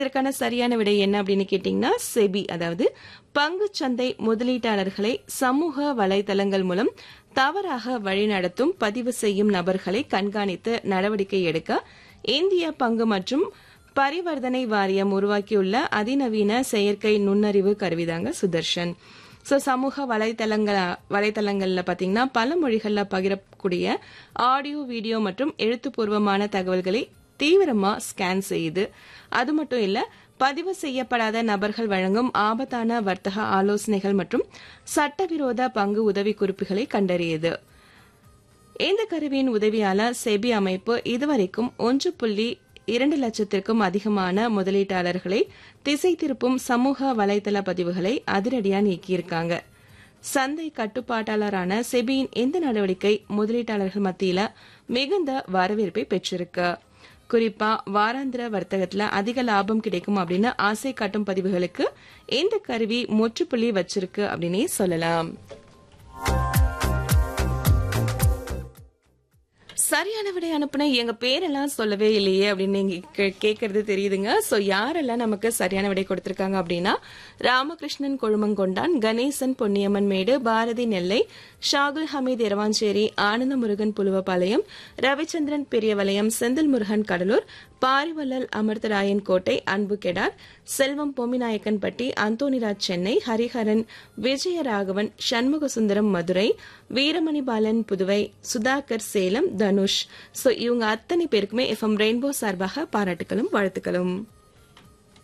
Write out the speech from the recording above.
இதற்கான சரியான விடை என்ன அப்படின்னு கேட்டீங்கன்னா செபி அதாவது பங்கு சந்தை முதலீட்டாளர்களை சமூக வலைதளங்கள் மூலம் தவறாக வழிநடத்தும் பதிவு செய்யும் நபர்களை கண்காணித்து நடவடிக்கை எடுக்க இந்திய பங்கு மற்றும் பரிவர்த்தனை வாரியம் உருவாக்கியுள்ள அதிநவீன செயற்கை நுண்ணறிவு கருவிதாங்க சுதர்ஷன் ஸோ சமூக வலைத்தளங்கள் வலைத்தளங்களில் பார்த்தீங்கன்னா பல மொழிகளில் பகிரக்கூடிய ஆடியோ வீடியோ மற்றும் எழுத்துப்பூர்வமான தகவல்களை தீவிரமா ஸ்கேன் செய்யுது அது மட்டும் இல்ல பதிவு செய்யப்படாத நபர்கள் வழங்கும் ஆபத்தான வர்த்தக ஆலோசனைகள் மற்றும் சட்டவிரோத பங்கு உதவி குறிப்புகளை கண்டறியுது இந்த கருவியின் உதவியால செபி அமைப்பு இதுவரைக்கும் ஒன்று புள்ளி இரண்டு லட்சத்திற்கும் அதிகமான முதலீட்டாளர்களை திசை திருப்பும் சமூக வலைதள பதிவுகளை அதிரடியா நீக்கியிருக்காங்க சந்தை கட்டுப்பாட்டாளரான செபியின் இந்த நடவடிக்கை முதலீட்டாளர்கள் மத்தியில மிகுந்த வரவேற்பை பெற்றிருக்கு குறிப்பா வாராந்திர வர்த்தகத்துல அதிக லாபம் கிடைக்கும் அப்படின்னு ஆசை காட்டும் பதிவுகளுக்கு இந்த கருவி முற்றுப்புள்ளி வச்சிருக்கு அப்படின்னே சொல்லலாம் சரியான விடை அனுப்புன எங்க பேரெல்லாம் சொல்லவே இல்லையே அப்படின்னு நீங்க கே- கேக்குறது தெரியுதுங்க சோ யாரெல்லாம் நமக்கு சரியான விடை கொடுத்திருக்காங்க அப்படின்னா ராமகிருஷ்ணன் கொழுமங்கொண்டான் கணேசன் பொன்னியம்மன் மேடு பாரதி நெல்லை ஷாகுல் ஹமீத் இரவாஞ்சேரி ஆனந்த முருகன் புலுவபாளையம் ரவிச்சந்திரன் பெரியவலயம் செந்தில் முருகன் கடலூர் பாரிவள்ளல் அமர்தராயன் கோட்டை அன்பு கெடார் செல்வம் பொம்மிநாயக்கன்பட்டி அந்தோனிராஜ் சென்னை ஹரிஹரன் விஜயராகவன் சண்முகசுந்தரம் மதுரை வீரமணி பாலன் புதுவை சுதாகர் சேலம் தனுஷ் சோ இவங்க அத்தனை பேருக்குமே எஃப்எம் ரெயின்போ சார்பாக பாராட்டுகளும் வாழ்த்துக்களும்